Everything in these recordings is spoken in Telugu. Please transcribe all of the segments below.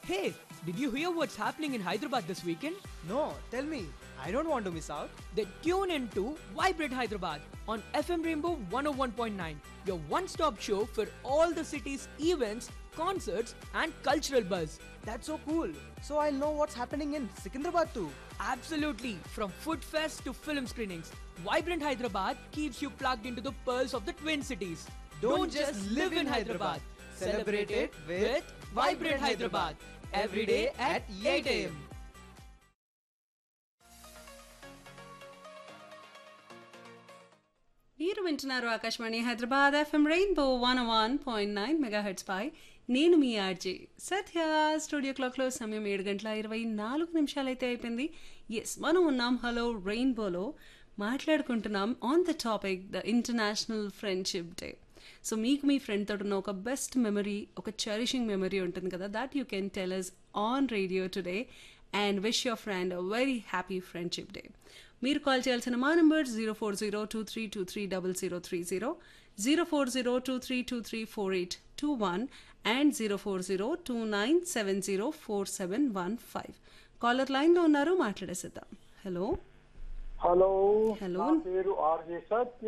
Hey, did you hear what's happening in Hyderabad this weekend? No, tell me. I don't want to miss out. Then tune in to Vibrate Hyderabad on FM Rainbow 101.9, your one stop show for all the city's events, concerts, and cultural buzz. That's so cool. So I'll know what's happening in Secunderabad too. Absolutely, from food fest to film screenings, Vibrant Hyderabad keeps you plugged into the pearls of the Twin Cities. Don't, just live in Hyderabad, celebrate it with Vibrant Hyderabad every day at 8 am. మీరు వింటున్నారు Akashvani Hyderabad FM rainbow one one point nine mega hertz పై నేను మీ ఆర్జే సత్య స్టూడియో క్లాక్లో సమయం ఏడు గంటల ఇరవై నాలుగు నిమిషాలైతే అయిపోయింది ఎస్ మనం ఉన్నాం హలో రెయిన్బోలో మాట్లాడుకుంటున్నాం on the topic the international friendship day so మీకు మీ ఫ్రెండ్ తోటి ఉన్న ఒక బెస్ట్ మెమరీ ఒక చెరిషింగ్ మెమరీ ఉంటుంది కదా that you can tell us on radio today and wish your friend a very happy friendship day మీరు కాల్ చేయాల్సిన మా number zero four zero two three two three double zero three zero zero four zero two three two three four eight two one and zero four zero two nine seven zero four seven one five caller లైన్లో ఉన్నారు మాట్లాడేసేద్దాం హలో హలో హలో. నా పేరు ఆర్జే సత్య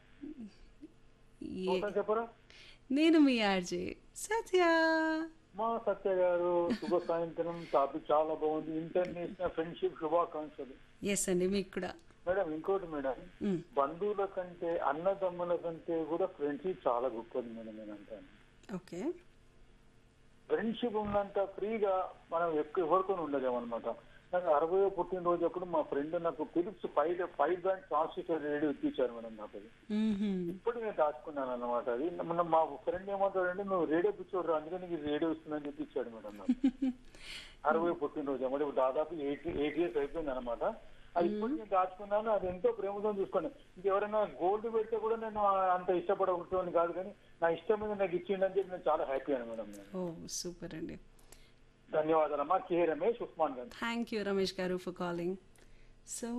ఏ ఒకసారి చెప్పరా నేను మీ ఆర్జే సత్య మా సత్య గారు శుభ సాయంత్రం టాపిక్ చాలా బాగుంది ఇంటర్నేషనల్ ఫ్రెండ్షిప్ శుభాకాంక్షలు ఎస్ అండి మీకు కూడా మేడం ఇంకోటి మేడం మ్. బంధువుల కంటే అన్నదమ్ముల కంటే కూడా ఫ్రెండ్షిప్ చాలా గొప్పది మేడం నేను అంటాను ఓకే ఫ్రెండ్షిప్ ఉన్నంత ఫ్రీగా మనం ఎక్కువ ఎవరికొని ఉండలేము అనమాట నాకు అరవై పుట్టినరోజు అప్పుడు మా ఫ్రెండ్ నాకు Philips five five band transmitter radio ఇప్పించారు మేడం నాకు అది మ్మ్హ్మ్. ఇప్పుడు నేను దాచుకున్నాను అనమాట అది మొన్న మా ఫ్రెండ్ ఏమంటాడంటే నువ్వు రేడియో పిచ్చోడు అందుకే నీకు రేడియో ఇస్తుందని చెప్పి ఇచ్చాడు మేడం నాకు అరవై పుట్టినరోజు అన్నమాట ఇప్పుడు దాదాపు ఎయిట్ ఎయిట్ ఇయర్స్ అయిపోయింది అనమాట అది ఇప్పుడు నేను దాచుకున్నాను అది ఎంతో ప్రేమతో చూసుకోండి ఇంకెవరైనా గోల్డ్ పెడితే కూడా నేను అంత ఇష్టపడకూడదు కాదు కానీ నా ఇష్టం మీద నాకు ఇచ్చిండని చెప్పి నేను చాలా హ్యాపీ అని మేడం నేను ఓ సూపర్ అండి ధన్యవాదాలమ్మా కే రమేష్ ఉస్మాన్ గారు thank you Ramesh garu for calling so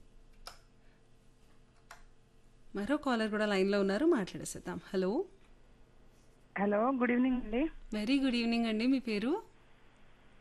మరో కాలర్ కూడా లైన్లో ఉన్నారు మాట్లాడేసేద్దాం హలో హలో గుడ్ ఈవినింగ్ అండి వెరీ గుడ్ ఈవినింగ్ అండి మీ పేరు